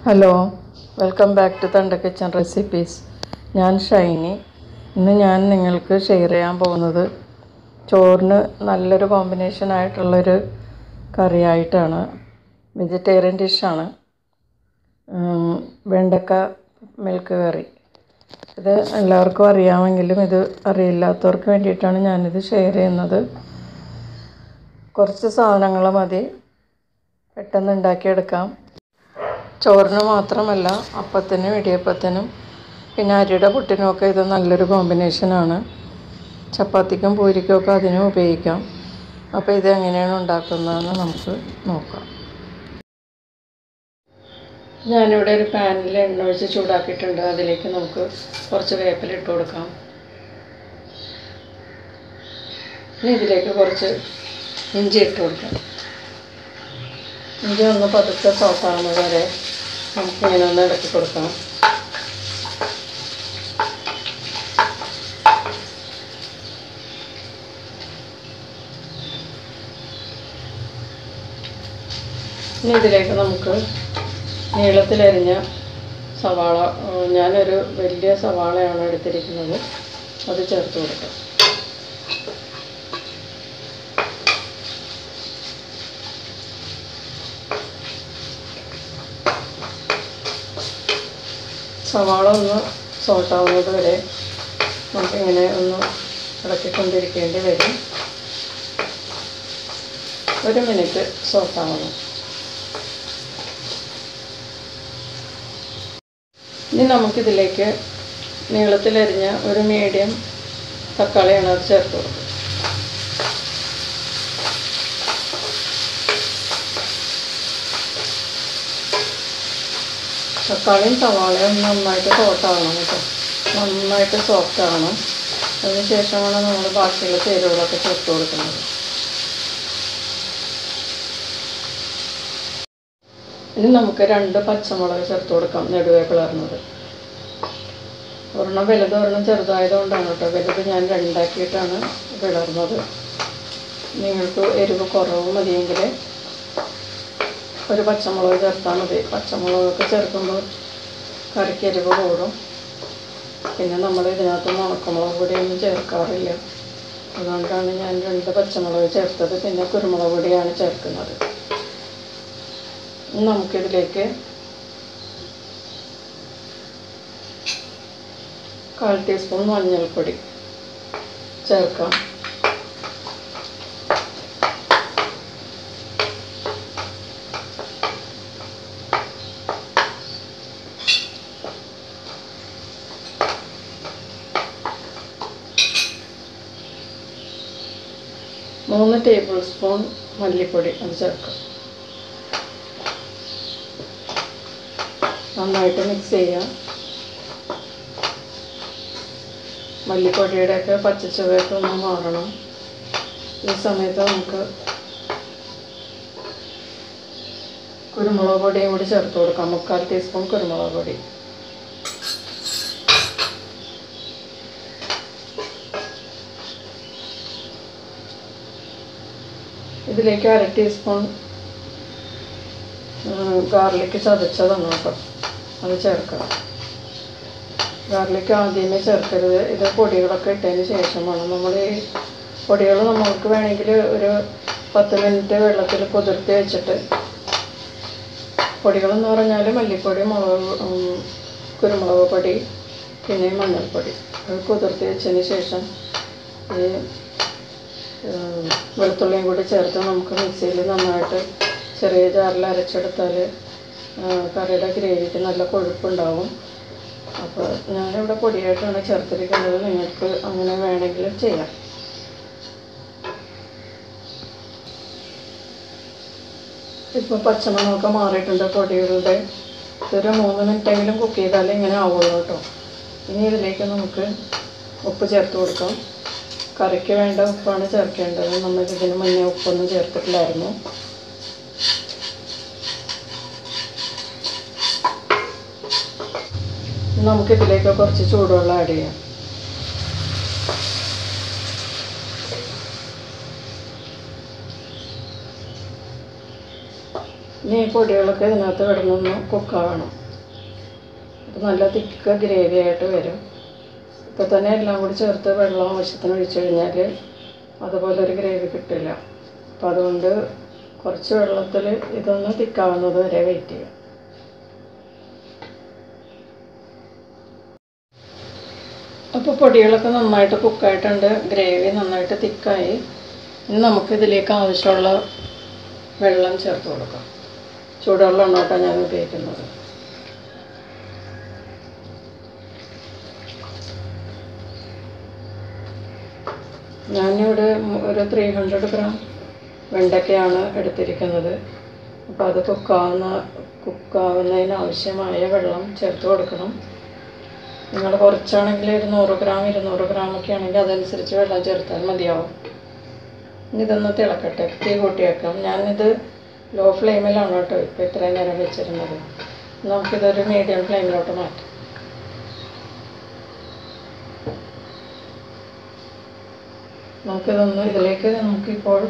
hello welcome back to തണ്ട kitchen recipes ഞാൻ ഷൈനി ഇന്ന് ഞാൻ നിങ്ങൾക്ക് ഷെയർ ചെയ്യാൻ പോകുന്നത് ചോറിന് നല്ലൊരു കോമ്പിനേഷൻ ആയിട്ടുള്ളൊരു കറിയായിട്ടാണ് വെജിറ്റേറിയൻ ഡിഷാണ് വെണ്ടക്ക മിൽക്ക് കറി ഇത് എല്ലാവർക്കും അറിയാമെങ്കിലും ഇത് അറിയില്ലാത്തവർക്ക് വേണ്ടിയിട്ടാണ് ഞാനിത് ഷെയർ ചെയ്യുന്നത് കുറച്ച് സാധനങ്ങൾ മതി പെട്ടെന്ന് ഉണ്ടാക്കിയെടുക്കാം ചോറിന് മാത്രമല്ല അപ്പത്തിനും ഇടിയപ്പത്തിനും പിന്നെ അരിയുടെ പുട്ടിനുമൊക്കെ ഇത് നല്ലൊരു കോമ്പിനേഷനാണ് ചപ്പാത്തിക്കും പൂരിക്കും ഒക്കെ അതിനും ഉപയോഗിക്കാം അപ്പോൾ ഇത് എങ്ങനെയാണ് ഉണ്ടാക്കുന്നതെന്ന് നമുക്ക് നോക്കാം ഞാനിവിടെ ഒരു പാനിൽ എണ്ണ ഒഴിച്ച് ചൂടാക്കിയിട്ടുണ്ട് അതിലേക്ക് നമുക്ക് കുറച്ച് വേപ്പില ഇട്ട് കൊടുക്കാം ഇനി ഇതിലേക്ക് കുറച്ച് ഇഞ്ചി ഇട്ട് കൊടുക്കാം ഇഞ്ചി ഒന്ന് പതുക്കെ സോട്ടാകുന്നത് വരെ നമുക്ക് ഇങ്ങനെ ഒന്ന് ഇളക്കി കൊടുക്കാം ഇനി ഇതിലേക്ക് നമുക്ക് നീളത്തിലരിഞ്ഞ സവാള ഏഹ് ഞാനൊരു വലിയ സവാളയാണ് എടുത്തിരിക്കുന്നത് അത് ചേർത്ത് കൊടുക്കാം സവാള ഒന്ന് സോട്ടാവുന്നത് വരെ നമുക്കിങ്ങനെ ഒന്ന് ഇളക്കിക്കൊണ്ടിരിക്കേണ്ടി വരും ഒരു മിനിറ്റ് സോട്ടാവണം ഇനി നമുക്കിതിലേക്ക് നീളത്തിലരിഞ്ഞ ഒരു മീഡിയം തക്കാളിയാണ് അത് ചേർത്ത് കൊടുക്കുക തക്കാളിയും സവാളയും നന്നായിട്ട് സോട്ടാവണം കേട്ടോ നന്നായിട്ട് സോഫ്റ്റ് ആവണം അതിന് ശേഷമാണ് നമ്മൾ ബാക്കിയുള്ള ചേരുവകളൊക്കെ ചേർത്ത് കൊടുക്കുന്നത് ഇനി നമുക്ക് രണ്ട് പച്ചമുളക് ചേർത്ത് കൊടുക്കാം നെടുവേ പിളർന്നത് ഒരെണ്ണം വലുത് ഒരെണ്ണം ചെറുതായതുകൊണ്ടാണ് കേട്ടോ വലുത് ഞാൻ രണ്ടാക്കിയിട്ടാണ് പിളർന്നത് നിങ്ങൾക്ക് എരിവ് കുറവ് മതിയെങ്കിൽ ഒരു പച്ചമുളക് ചേർത്താൽ മതി പച്ചമുളകൊക്കെ ചേർക്കുമ്പോൾ കറിക്ക് എരിവ് കൂടും പിന്നെ നമ്മൾ ഇതിനകത്ത് ഉണക്കമുളക് പൊടിയൊന്നും ചേർക്കാറില്ല അതുകൊണ്ടാണ് ഞാൻ രണ്ട് പച്ചമുളക് ചേർത്തത് പിന്നെ കുരുമുളക് പൊടിയാണ് ചേർക്കുന്നത് ഇനി നമുക്കിതിലേക്ക് കാൽ ടീസ്പൂൺ മഞ്ഞൾപ്പൊടി ചേർക്കാം മൂന്ന് ടേബിൾ സ്പൂൺ മല്ലിപ്പൊടി അത് ചേർക്കാം നന്നായിട്ട് മിക്സ് ചെയ്യാം മല്ലിപ്പൊടിയുടെയൊക്കെ പച്ചച്ചുവയൊക്കെ ഒന്ന് മാറണം ഈ സമയത്ത് നമുക്ക് കുരുമുളക് പൊടിയും കൂടി ചേർത്ത് കൊടുക്കാം മുക്കാൽ ടീസ്പൂൺ കുരുമുളക് പൊടി ഇതിലേക്ക് അര ടീസ്പൂൺ ഗാർലിക് ചതച്ചതാണ് കേട്ടോ അത് ചേർക്കാം ഗാർലിക് ആദ്യമേ ചേർക്കരുത് ഇത് പൊടികളൊക്കെ ഇട്ടതിന് ശേഷമാണ് നമ്മൾ ഈ പൊടികൾ നമ്മൾക്ക് വേണമെങ്കിൽ ഒരു പത്ത് മിനിറ്റ് വെള്ളത്തിൽ കുതിർത്തി വെച്ചിട്ട് പൊടികളെന്ന് പറഞ്ഞാൽ മല്ലിപ്പൊടി മുളക് ഉം, കുരുമുളക് പൊടി പിന്നെ മഞ്ഞൾപ്പൊടി അത് കുതിർത്തി വെച്ചതിന് ശേഷം ഈ ഉം, വെളുത്തുള്ളിയും കൂടി ചേർത്ത് നമുക്ക് മിക്സിയിൽ നന്നായിട്ട് ചെറിയ ജാറിൽ അരച്ചെടുത്താൽ കറിയുടെ ഗ്രേവിക്ക് നല്ല കൊഴുപ്പുണ്ടാവും അപ്പോൾ ഞാനിവിടെ പൊടിയായിട്ടാണ് ചേർത്തിരിക്കുന്നത് നിങ്ങൾക്ക് അങ്ങനെ വേണമെങ്കിൽ ചെയ്യാം ഇപ്പോൾ പച്ചമണമൊക്കെ മാറിയിട്ടുണ്ട് പൊടികളുടെ ഇതൊരു മൂന്ന് മിനിറ്റെങ്കിലും കുക്ക് ചെയ്താലേ ഇങ്ങനെ ആവുള്ളൂ കേട്ടോ ഇനി ഇതിലേക്ക് നമുക്ക് ഉപ്പ് ചേർത്ത് കൊടുക്കാം കറിക്ക് വേണ്ട ഉപ്പാണ് ചേർക്കേണ്ടത് നമ്മൾ ഇതിന് മുന്നേ ഉപ്പൊന്നും ചേർത്തിട്ടില്ലായിരുന്നു നമുക്കിതിലേക്ക് കുറച്ച് ചൂടുവെള്ളം ആഡ് ചെയ്യാം ഇനി ഈ പൊടികളൊക്കെ ഇതിനകത്ത് കിടന്നൊന്ന് കുക്കാവണം അപ്പോൾ നല്ല തിക്ക ഗ്രേവി ആയിട്ട് വരും ഇപ്പോൾ തന്നെ എല്ലാം കൂടി ചേർത്ത് വെള്ളം ആവശ്യത്തിന് ഒഴിച്ചു കഴിഞ്ഞാൽ അതുപോലെ ഒരു ഗ്രേവി കിട്ടില്ല അപ്പം അതുകൊണ്ട് കുറച്ച് വെള്ളത്തിൽ ഇതൊന്ന് തിക്കാവുന്നത് വരെ വെയിറ്റ് ചെയ്യാം അപ്പോൾ പൊടികളൊക്കെ നന്നായിട്ട് കുക്കായിട്ടുണ്ട് ഗ്രേവി നന്നായിട്ട് തിക്കായി ഇനി നമുക്ക് ഇതിലേക്ക് ആവശ്യമുള്ള വെള്ളം ചേർത്ത് കൊടുക്കാം ചൂടുവെള്ളമാണ് കേട്ടോ ഞാൻ ഉപയോഗിക്കുന്നത് ഞാനിവിടെ ഒരു ത്രീ ഹൺഡ്രഡ് ഗ്രാം വെണ്ടയ്ക്കയാണ് എടുത്തിരിക്കുന്നത് അപ്പോൾ അത് കുക്കാവുന്ന കുക്കാവുന്നതിന് ആവശ്യമായ വെള്ളം ചേർത്ത് കൊടുക്കണം നിങ്ങൾ കുറച്ചാണെങ്കിൽ ഒരു നൂറ് ഗ്രാം ഇരുന്നൂറ് ഗ്രാം ഒക്കെ ആണെങ്കിൽ അതനുസരിച്ച് വെള്ളം ചേർത്താൽ മതിയാവും ഇനി ഇതൊന്ന് തിളക്കട്ടെ തീ കൂട്ടി വെക്കാം ഞാനിത് ലോ ഫ്ലെയിമിലാണ് കേട്ടോ ഇപ്പോൾ ഇത്രയും നേരം വെച്ചിരുന്നത് നമുക്കിതൊരു മീഡിയം ഫ്ലെയിമിലോട്ട് മാറ്റാം നമുക്കിതൊന്ന് ഇതിലേക്ക് നമുക്കിപ്പോൾ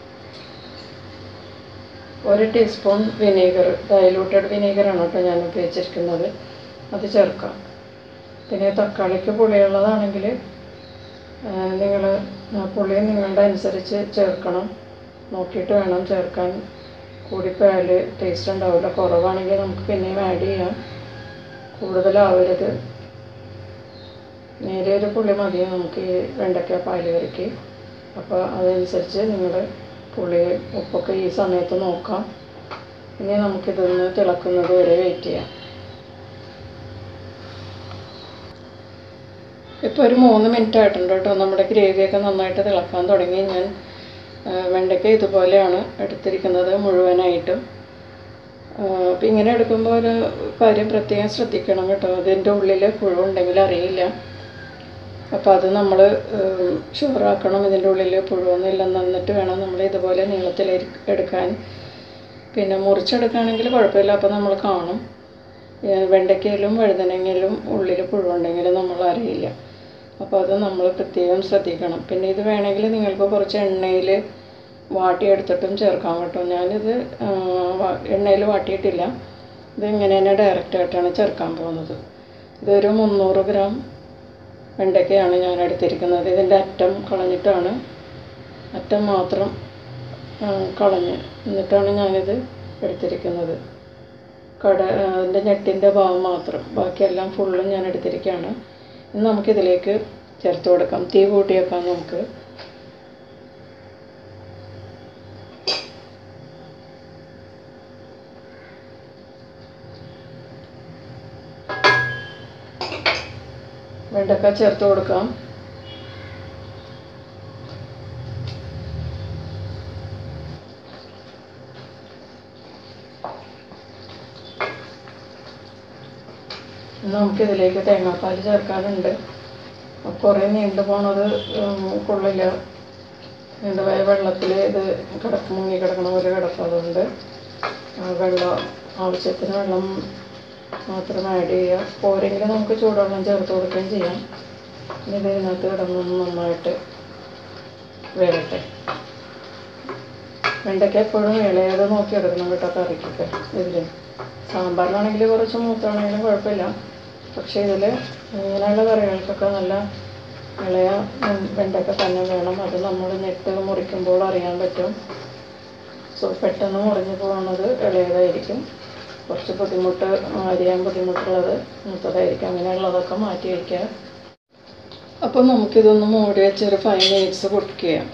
ഒരു ടീസ്പൂൺ വിനീഗർ ഡയലൂട്ടഡ് വിനീഗറാണ് കേട്ടോ ഞാൻ ഉപയോഗിച്ചിരിക്കുന്നത് അത് ചേർക്കാം പിന്നെ തക്കാളിക്ക് പുളിയുള്ളതാണെങ്കിൽ നിങ്ങൾ പുളി നിങ്ങളുടെ അനുസരിച്ച് ചേർക്കണം നോക്കിയിട്ട് വേണം ചേർക്കാൻ കൂടിപ്പോയാൽ ടേസ്റ്റ് ഉണ്ടാവില്ല കുറവാണെങ്കിൽ നമുക്ക് പിന്നെയും ആഡ് ചെയ്യാം കൂടുതലാവരുത് നേരെ ഒരു പുളി മതി നമുക്ക് ഈ വെണ്ടയ്ക്ക പാല് കറിക്ക് അപ്പോൾ അതനുസരിച്ച് നിങ്ങൾ പുളി ഉപ്പൊക്കെ ഈ സമയത്ത് നോക്കാം ഇനി നമുക്കിതൊന്ന് തിളക്കുന്നത് വരെ വെയിറ്റ് ചെയ്യാം ഇപ്പോൾ ഒരു മൂന്ന് മിനിറ്റ് ആയിട്ടുണ്ട് കേട്ടോ നമ്മുടെ ഗ്രേവിയൊക്കെ നന്നായിട്ട് തിളക്കാൻ തുടങ്ങി ഞാൻ ആ, വെണ്ടയ്ക്ക ഇതുപോലെയാണ് എടുത്തിരിക്കുന്നത് മുഴുവനായിട്ടും അപ്പം ഇങ്ങനെ എടുക്കുമ്പോൾ ഒരു കാര്യം പ്രത്യേകം ശ്രദ്ധിക്കണം കേട്ടോ അതിൻ്റെ ഉള്ളിൽ പുഴുവുണ്ടെങ്കിൽ അറിയില്ല അപ്പോൾ അത് നമ്മൾ ഷുവറാക്കണം ഇതിൻ്റെ ഉള്ളിൽ പുഴുവൊന്നുമില്ലെന്ന് എന്നിട്ട് വേണം നമ്മൾ ഇതുപോലെ നീളത്തിൽ എടുക്കാൻ പിന്നെ മുറിച്ചെടുക്കുകയാണെങ്കിൽ കുഴപ്പമില്ല അപ്പോൾ നമ്മൾ കാണും ഏ, വെണ്ടയ്ക്കയിലും വഴുതനങ്ങയിലും ഉള്ളിൽ പുഴുവുണ്ടെങ്കിൽ നമ്മൾ അറിയില്ല അപ്പോൾ അത് നമ്മൾ പ്രത്യേകം ശ്രദ്ധിക്കണം പിന്നെ ഇത് വേണമെങ്കിൽ നിങ്ങൾക്ക് കുറച്ച് എണ്ണയിൽ വാട്ടിയെടുത്തിട്ടും ചേർക്കാൻ കേട്ടോ ഞാനിത് എണ്ണയിൽ വാട്ടിയിട്ടില്ല ഇത് ഇങ്ങനെ തന്നെ ഡയറക്റ്റായിട്ടാണ് ചേർക്കാൻ പോകുന്നത് ഇതൊരു മുന്നൂറ് ഗ്രാം വെണ്ടയ്ക്കയാണ് ഞാൻ എടുത്തിരിക്കുന്നത് ഇതിൻ്റെ അറ്റം കളഞ്ഞിട്ടാണ് അറ്റം മാത്രം ആ, കളഞ്ഞ് എന്നിട്ടാണ് ഞാനിത് എടുത്തിരിക്കുന്നത് കട അതിൻ്റെ ഞെട്ടിൻ്റെ ഭാഗം മാത്രം ബാക്കിയെല്ലാം ഫുള്ളും ഞാൻ എടുത്തിരിക്കുകയാണ് ഇനി നമുക്കിതിലേക്ക് ചേർത്ത് കൊടുക്കാം തീ കൂട്ടി വെക്കാം നമുക്ക് വെണ്ടക്ക ചേർത്ത് കൊടുക്കാം ഇനി നമുക്കിതിലേക്ക് തേങ്ങാപ്പാൽ ചേർക്കാനുണ്ട് കുറേ നീണ്ടു പോണത് ഉം, കൊള്ളില്ല നീണ്ടുപോയ വെള്ളത്തിൽ ഇത് കിടക്ക മുങ്ങി കിടക്കണ പോലെ കിടക്കും അതുകൊണ്ട് ആ വെള്ളം ആവശ്യത്തിന് വെള്ളം മാത്രം ആഡ് ചെയ്യുക പോരെങ്കിൽ നമുക്ക് ചൂടുവെള്ളം ചേർത്ത് കൊടുക്കുകയും ചെയ്യാം ഇനി ഇത് ഇതിനകത്ത് കിടന്നൊന്ന് നന്നായിട്ട് വേകട്ടെ വെണ്ടയ്ക്ക എപ്പോഴും ഇളയത് നോക്കി എടുക്കണം കേട്ടോ കറിക്കൊക്കെ ഇതിൽ സാമ്പാറിലാണെങ്കിൽ കുറച്ച് മൂത്താണെങ്കിലും കുഴപ്പമില്ല പക്ഷേ ഇതിൽ ഇങ്ങനെയുള്ള കറികൾക്കൊക്കെ നല്ല ഇളയ ഉം, വെണ്ടയ്ക്ക തന്നെ വേണം അത് നമ്മൾ ഞെട്ട് മുറിക്കുമ്പോൾ അറിയാൻ പറ്റും സോ പെട്ടെന്ന് മുറിഞ്ഞു പോകുന്നത് ഇളയതായിരിക്കും കുറച്ച് ബുദ്ധിമുട്ട് അരിയാൻ ബുദ്ധിമുട്ടുള്ളത് മൂത്തതായിരിക്കും അങ്ങനെയുള്ളതൊക്കെ മാറ്റി വയ്ക്കുക അപ്പോൾ നമുക്കിതൊന്ന് മൂടി വെച്ചൊരു ഫൈവ് മിനിറ്റ്സ് കുക്ക് ചെയ്യാം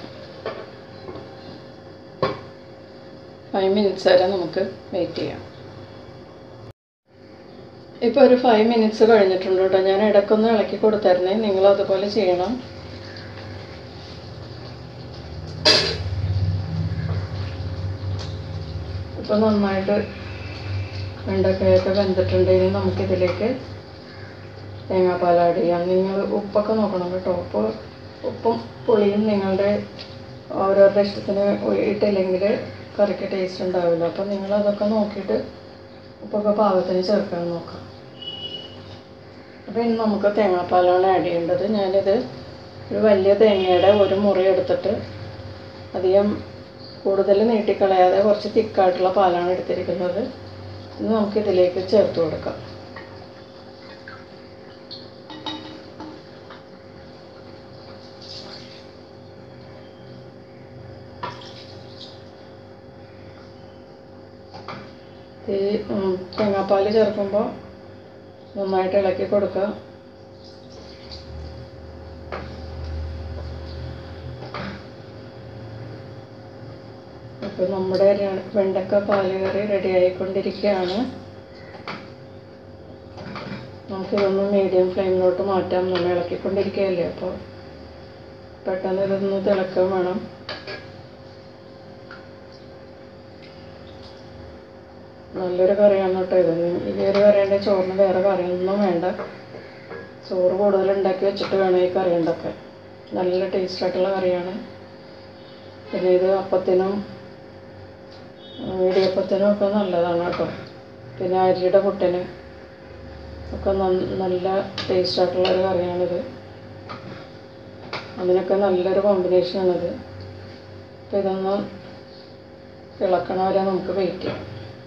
ഫൈവ് മിനിറ്റ്സ് വരെ നമുക്ക് വെയിറ്റ് ചെയ്യാം ഇപ്പോൾ ഒരു ഫൈവ് മിനിറ്റ്സ് കഴിഞ്ഞിട്ടുണ്ട് കേട്ടോ ഞാൻ ഇടയ്ക്കൊന്ന് ഇളക്കി കൊടുത്തായിരുന്നേ നിങ്ങൾ അതുപോലെ ചെയ്യണം ഇപ്പോൾ നന്നായിട്ട് വെണ്ടക്കായൊക്കെ വെന്തിട്ടുണ്ട് ഇനി നമുക്കിതിലേക്ക് തേങ്ങാപ്പാൽ ആഡ് ചെയ്യാം നിങ്ങൾ ഉപ്പൊക്കെ നോക്കണം കേട്ടോ ഉപ്പ് ഉപ്പും പുളിയും നിങ്ങളുടെ ഓരോരുടെ ഇഷ്ടത്തിന് ഇട്ടില്ലെങ്കിൽ കറിക്ക് ടേസ്റ്റ് ഉണ്ടാവില്ല അപ്പോൾ നിങ്ങൾ അതൊക്കെ നോക്കിയിട്ട് ഉപ്പൊക്കെ പാകത്തിന് ചേർക്കാൻ നോക്കാം അപ്പോൾ ഇനി നമുക്ക് തേങ്ങാപ്പാലാണ് ആഡ് ചെയ്യേണ്ടത് ഞാനിത് ഒരു വലിയ തേങ്ങയുടെ ഒരു മുറി എടുത്തിട്ട് അധികം കൂടുതൽ നീട്ടിക്കളയാതെ കുറച്ച് തിക്കായിട്ടുള്ള പാലാണ് എടുത്തിരിക്കുന്നത് ഇത് നമുക്ക് ഇതിലേക്ക് ചേർത്ത് കൊടുക്കാം ഈ ഉം, തേങ്ങാപ്പാൽ ചേർക്കുമ്പോൾ നന്നായിട്ട് ഇളക്കി കൊടുക്കുക അപ്പോൾ നമ്മുടെ ര- വെണ്ടക്ക പാല് കറി റെഡി ആയിക്കൊണ്ടിരിക്കുകയാണ് നമുക്കിതൊന്ന് മീഡിയം ഫ്ലെയിമിലോട്ട് മാറ്റാം നമ്മൾ ഇളക്കിക്കൊണ്ടിരിക്കുകയല്ലേ അപ്പോൾ പെട്ടെന്ന് ഇതൊന്ന് തിളക്കം വേണം നല്ലൊരു കറിയാണ് കേട്ടോ ഇത് ഈ ഒരു കറിയുടെ ചോറിന് വേറെ കറിയൊന്നും വേണ്ട ചോറ് കൂടുതൽ ഉണ്ടാക്കി വെച്ചിട്ട് വേണം ഈ കറി ഉണ്ടാക്കാൻ നല്ല ടേസ്റ്റ് ആയിട്ടുള്ള കറിയാണ് പിന്നെ ഇത് അപ്പത്തിനും ഉം, ഇടിയപ്പത്തിനും ഒക്കെ നല്ലതാണ് കേട്ടോ പിന്നെ അരിയുടെ പുട്ടിന് ഒക്കെ നന്ന- നല്ല ടേസ്റ്റ് ആയിട്ടുള്ള ഒരു കറിയാണിത് അതിനൊക്കെ നല്ലൊരു കോമ്പിനേഷനാണിത് അപ്പോൾ ഇതൊന്ന് തിളക്കണ വരെ നമുക്ക് വെയിറ്റ് ചെയ്യാം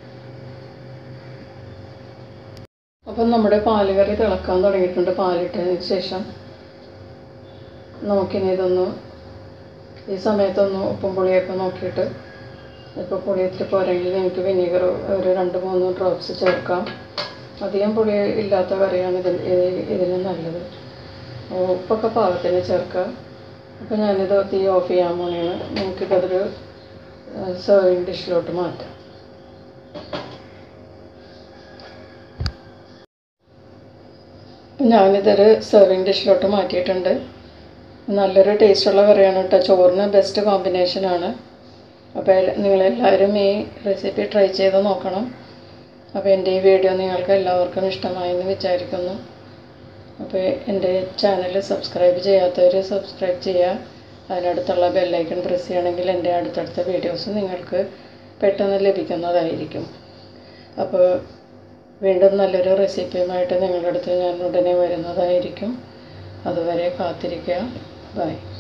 അപ്പം നമ്മുടെ പാല് കറി തിളക്കാൻ തുടങ്ങിയിട്ടുണ്ട് പാലിട്ടതിന് ശേഷം നമുക്കിനി ഇതൊന്ന് ഈ സമയത്തൊന്ന് ഉപ്പും പുളിയൊക്കെ നോക്കിയിട്ട് ഇപ്പോൾ പുളി ഇത്തിരി പോരെങ്കിൽ എനിക്ക് വിനീഗർ ഒരു രണ്ട് മൂന്ന് ഡ്രോപ്സ് ചേർക്കാം അധികം പുളി ഇല്ലാത്ത കറിയാണ് ഇതിന് ഇത് ഇതിന് നല്ലത് ഉപ്പൊക്കെ പാകത്തിന് ചേർക്കുക അപ്പോൾ ഞാനിത് തീ ഓഫ് ചെയ്യാൻ പോണെയാണ് നമുക്കിതൊരു സെർവിങ് ഡിഷിലോട്ട് മാറ്റാം ഞാനിതൊരു സെർവിങ് ഡിഷിലോട്ട് മാറ്റിയിട്ടുണ്ട് നല്ലൊരു ടേസ്റ്റുള്ള കറിയാണ് കേട്ടോ ചോറിന് ബെസ്റ്റ് കോമ്പിനേഷനാണ് അപ്പോൾ നിങ്ങളെല്ലാവരും ഈ റെസിപ്പി ട്രൈ ചെയ്ത് നോക്കണം അപ്പോൾ എൻ്റെ ഈ വീഡിയോ നിങ്ങൾക്ക് എല്ലാവർക്കും ഇഷ്ടമായെന്ന് വിചാരിക്കുന്നു അപ്പോൾ എൻ്റെ ചാനൽ സബ്സ്ക്രൈബ് ചെയ്യാത്തവർ സബ്സ്ക്രൈബ് ചെയ്യുക അതിനടുത്തുള്ള ബെല്ലൈക്കൺ പ്രസ് ചെയ്യുകയാണെങ്കിൽ എൻ്റെ അടുത്തടുത്ത വീഡിയോസ് നിങ്ങൾക്ക് പെട്ടെന്ന് ലഭിക്കുന്നതായിരിക്കും അപ്പോൾ വീണ്ടും നല്ലൊരു റെസിപ്പിയുമായിട്ട് നിങ്ങളുടെ അടുത്ത് ഞാൻ ഉടനെ വരുന്നതായിരിക്കും അതുവരെ കാത്തിരിക്കുക ബൈ